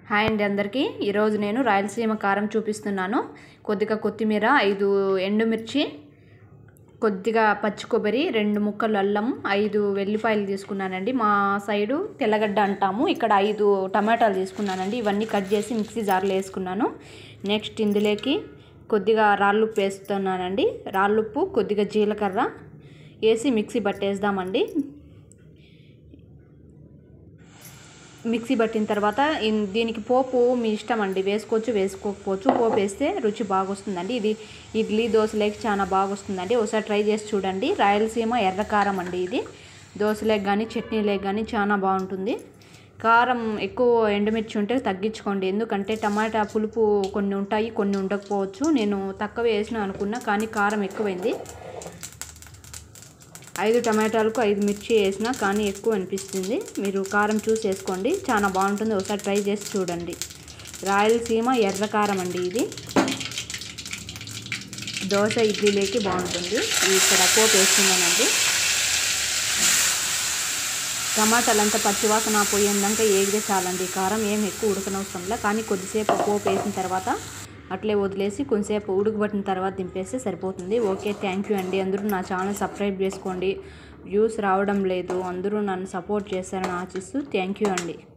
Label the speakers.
Speaker 1: hi అండి అందరికీ ఈరోజు నేను రాయలసీమ కారం చూపిస్తున్నాను కొద్దిగా కొత్తిమీర ఐదు ఎండుమిర్చి కొద్దిగా పచ్చి కొబ్బరి రెండు ముక్కలు అల్లం ఐదు వెల్లిపాయలు తీసుకున్నానండి మా సైడు తెల్లగడ్డ అంటాము ఇక్కడ ఐదు టమాటాలు తీసుకున్నానండి ఇవన్నీ కట్ చేసి మిక్సీ జార్లో వేసుకున్నాను నెక్స్ట్ ఇందులోకి కొద్దిగా రాళ్ళుప్పు వేస్తున్నానండి రాళ్ళుప్పు కొద్దిగా జీలకర్ర వేసి మిక్సీ పట్టేద్దామండి మిక్సీ పట్టిన తర్వాత ఇన్- దీనికి పోపు మీ ఇష్టం అండి వేసుకోవచ్చు వేసుకోకపోవచ్చు పోపు వేస్తే రుచి బాగా వస్తుందండి ఇది ఇడ్లీ దోశలోకి చాలా బాగా వస్తుందండి ఒకసారి ట్రై చేసి చూడండి రాయలసీమ ఎర్రకారం అండి ఇది దోశలోకి కానీ చట్నీలోకి కానీ చాలా బాగుంటుంది కారం ఎక్కువ ఎండుమిర్చి ఉంటే తగ్గించుకోండి ఎందుకంటే టమాటా పులుపు కొన్ని ఉంటాయి కొన్ని ఉండకపోవచ్చు నేను తక్కువ వేసిన అనుకున్నా కానీ కారం ఎక్కువైంది ఐదు టమాటాలకు ఐదు మిర్చి వేసిన కానీ ఎక్కువ అనిపిస్తుంది మీరు కారం చూసి వేసుకోండి చాలా బాగుంటుంది ఒకసారి ట్రై చేసి చూడండి రాయలసీమ ఎర్ర కారం అండి ఇది దోశ ఇడ్లీలోకి బాగుంటుంది ఇక్కడ పోపు వేస్తున్నానండి టమాటాలంతా పచ్చివాసన పోయేందాక ఏగితే చాలండి కారం ఏం ఎక్కువ ఉడకనవసరంలా కానీ కొద్దిసేపు పోపు వేసిన తర్వాత అట్లే వదిలేసి కొంచెంసేపు ఉడకబట్టిన తర్వాత దింపేస్తే సరిపోతుంది ఓకే థ్యాంక్ యూ అండి అందరూ నా ఛానల్ సబ్స్క్రైబ్ చేసుకోండి వ్యూస్ రావడం లేదు అందరూ నన్ను సపోర్ట్ చేస్తారని ఆశిస్తూ థ్యాంక్ యూ అండి